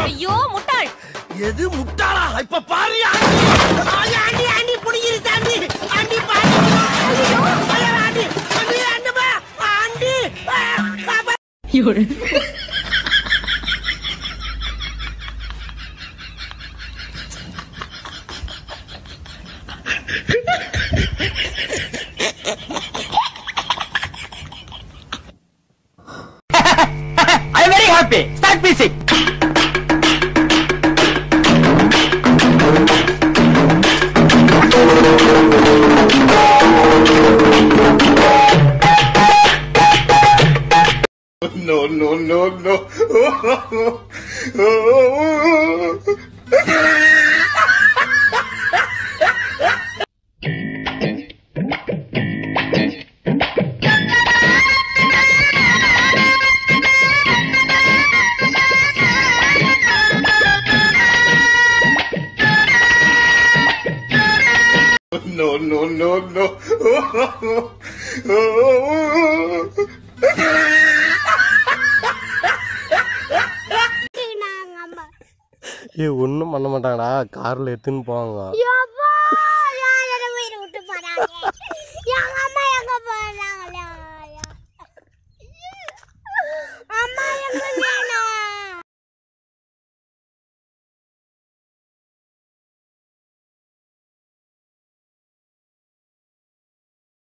ஐயோ முட்டாள் எது முட்டாளா இப்ப பாரு ஆண்டி ஆண்டி புடிங்கிரு தாண்டி ஆண்டி பாரு ஐயோ, ஐயோ, ஆண்டி ஆண்டி ஆண்டப்பா ஆண்டி ஆ, காப்பா- 有人， I am very happy. Start music. No, no, no, no. No, no, no, no. ஏ ஒன்றும் பண்ண மாட்டாங்கடா காரில் எடுத்துன்னு போவாங்க